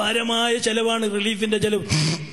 അപാരമായ ചെലവാണ് റിലീഫിന്റെ ചെലവ്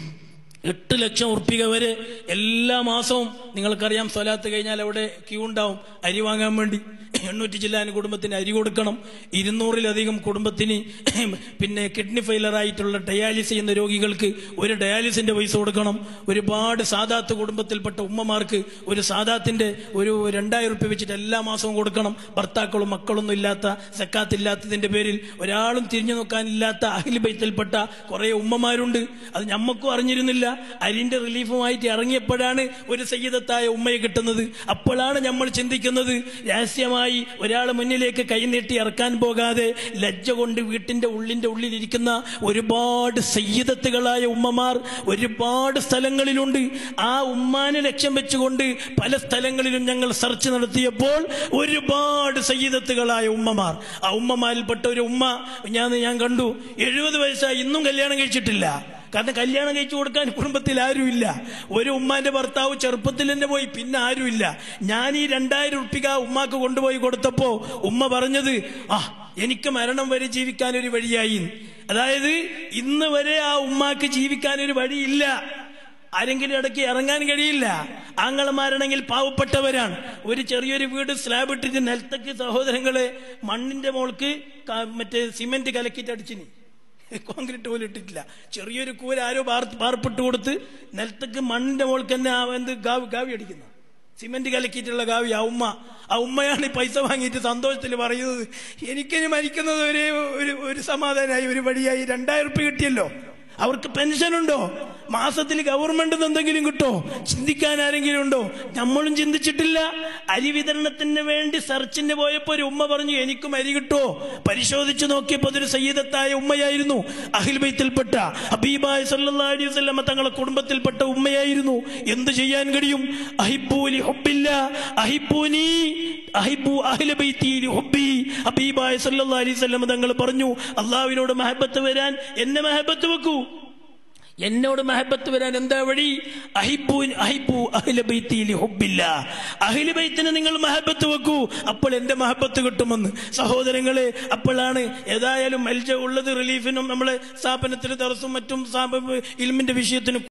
എട്ട് ലക്ഷം ഉറുപ്പിക വരെ എല്ലാ മാസവും നിങ്ങൾക്കറിയാം സ്വലാത്ത് കഴിഞ്ഞാൽ അവിടെ ക്യൂ ഉണ്ടാവും അരി വാങ്ങാൻ വേണ്ടി എണ്ണൂറ്റി ചില്ലാൻ കുടുംബത്തിന് അരി കൊടുക്കണം ഇരുന്നൂറിലധികം കുടുംബത്തിന് പിന്നെ കിഡ്നി ഫെയിലർ ആയിട്ടുള്ള ഡയാലിസ് ചെയ്യുന്ന രോഗികൾക്ക് ഒരു ഡയാലിസിന്റെ പൈസ കൊടുക്കണം ഒരുപാട് സാദാത്ത് കുടുംബത്തിൽപ്പെട്ട ഉമ്മമാർക്ക് ഒരു സാദാത്തിന്റെ ഒരു രണ്ടായിരം റുപ്യ വെച്ചിട്ട് എല്ലാ മാസവും കൊടുക്കണം ഭർത്താക്കളും മക്കളൊന്നും ഇല്ലാത്ത സക്കാത്തില്ലാത്തതിന്റെ പേരിൽ ഒരാളും തിരിഞ്ഞു നോക്കാനില്ലാത്ത അഹിൽ ബൈത്തിൽപ്പെട്ട കുറെ ഉമ്മമാരുണ്ട് അത് ഞമ്മക്കും അറിഞ്ഞിരുന്നില്ല അരിന്റെ റിലീഫുമായിട്ട് ഇറങ്ങിയപ്പോഴാണ് ഒരു സയ്യിദത്തായ ഉമ്മയെ കിട്ടുന്നത് അപ്പോഴാണ് നമ്മൾ ചിന്തിക്കുന്നത് രഹസ്യമായി ഒരാൾ മുന്നിലേക്ക് കൈനീട്ടി ഇറക്കാൻ പോകാതെ ലജ്ജ കൊണ്ട് വീട്ടിന്റെ ഉള്ളിന്റെ ഉള്ളിലിരിക്കുന്ന ഒരുപാട് സയ്യിദത്തുകളായ ഉമ്മമാർ ഒരുപാട് സ്ഥലങ്ങളിലുണ്ട് ആ ഉമ്മാനെ ലക്ഷ്യം വെച്ചുകൊണ്ട് പല സ്ഥലങ്ങളിലും ഞങ്ങൾ സെർച്ച് നടത്തിയപ്പോൾ ഒരുപാട് സയ്യിദത്തുകളായ ഉമ്മമാർ ആ ഉമ്മമാരിൽപ്പെട്ട ഒരു ഉമ്മ ഞാൻ ഞാൻ കണ്ടു എഴുപത് വയസ്സായി ഇന്നും കല്യാണം കഴിച്ചിട്ടില്ല കാരണം കല്യാണം കഴിച്ചു കൊടുക്കാൻ കുടുംബത്തിൽ ആരുമില്ല ഒരു ഉമ്മാന്റെ ഭർത്താവ് ചെറുപ്പത്തിൽ തന്നെ പോയി പിന്നെ ആരുമില്ല ഞാൻ ഈ രണ്ടായിരം ഉറുപ്പിക ഉമ്മാക്ക് കൊണ്ടുപോയി കൊടുത്തപ്പോ ഉമ്മ പറഞ്ഞത് ആ എനിക്ക് മരണം വരെ ജീവിക്കാൻ ഒരു വഴിയായി അതായത് ഇന്ന് വരെ ആ ഉമ്മാക്ക് ജീവിക്കാൻ ഒരു വഴിയില്ല ആരെങ്കിലും ഇടയ്ക്ക് ഇറങ്ങാൻ കഴിയില്ല ആങ്ങളമാരാണെങ്കിൽ പാവപ്പെട്ടവരാണ് ഒരു ചെറിയൊരു വീട് സ്ലാബ് ഇട്ടിട്ട് നിലത്തേക്ക് സഹോദരങ്ങളെ മണ്ണിന്റെ മോൾക്ക് ക- മറ്റേ സിമെന്റ് കലക്കിയിട്ട് അടിച്ചിനി കോൺക്രീറ്റ് പോലും ഇട്ടിട്ടില്ല ചെറിയൊരു കൂര ആരോ പാർ- പാർപ്പിട്ട് കൊടുത്ത് നിലത്തേക്ക് മണ്ണിന്റെ മോൾക്ക് തന്നെ ആ എന്ത് ഗാവി ഗാവി അടിക്കുന്നു സിമെന്റ് കലക്കിയിട്ടുള്ള ഗാവി ആ ഉമ്മ ആ ഉമ്മയാണ് ഈ പൈസ വാങ്ങിയിട്ട് സന്തോഷത്തിൽ പറയുന്നത് എനിക്കിനി മരിക്കുന്നത് ഒരേ ഒരു ഒരു സമാധാനമായി ഒരു വഴിയായി രണ്ടായിരം ഉറുപ്പ് കിട്ടിയല്ലോ അവർക്ക് പെൻഷൻ ഉണ്ടോ മാസത്തിൽ ഗവൺമെന്റ് എന്തെങ്കിലും കിട്ടോ ചിന്തിക്കാൻ ആരെങ്കിലും ഉണ്ടോ നമ്മളും ചിന്തിച്ചിട്ടില്ല അരി വിതരണത്തിന് വേണ്ടി സെർച്ചിന് പോയപ്പോ ഒരു ഉമ്മ പറഞ്ഞു എനിക്കും അരി കിട്ടോ പരിശോധിച്ചു നോക്കിയപ്പോ അതൊരു സയ്യിദത്തായ ഉമ്മയായിരുന്നു അഹിൽ ബൈത്തിൽപ്പെട്ട ഹബീബായ സല്ലല്ലാഹു അലൈഹി വസല്ലമ തങ്ങളെ കുടുംബത്തിൽപ്പെട്ട ഉമ്മയായിരുന്നു എന്ത് ചെയ്യാൻ കഴിയും അഹിബൂലി ഹുബില്ല അഹിബൂനി അഹിബു അഹ്ല ബൈത്തി ലി ഹുബ്ബി ഹബീബായ സല്ലല്ലാഹു അലൈഹി വസല്ലമ തങ്ങൾ പറഞ്ഞു അള്ളാഹുവിനോട് മഹബത്ത് വരാൻ എന്നെ മഹബത്ത് വെക്കൂ എന്നോട് മഹബത്ത് വരാൻ എന്താ വഴി അഹിബു അഹിബു അഹ്ല ബൈത്തി ലി ഹുബ്ബില്ല അഹ്ല ബൈത്തിന് നിങ്ങൾ മഹബത്ത് വെക്കൂ അപ്പോൾ എന്റെ മഹബത്ത് കിട്ടുമെന്ന് സഹോദരങ്ങളെ അപ്പോഴാണ് ഏതായാലും മൽജ ഉള്ളത് റിലീഫിനും നമ്മളെ സ്ഥാപനത്തിന് തറസും മറ്റും സ്ഥാപ- ഇൽമിന്റെ വിഷയത്തിനും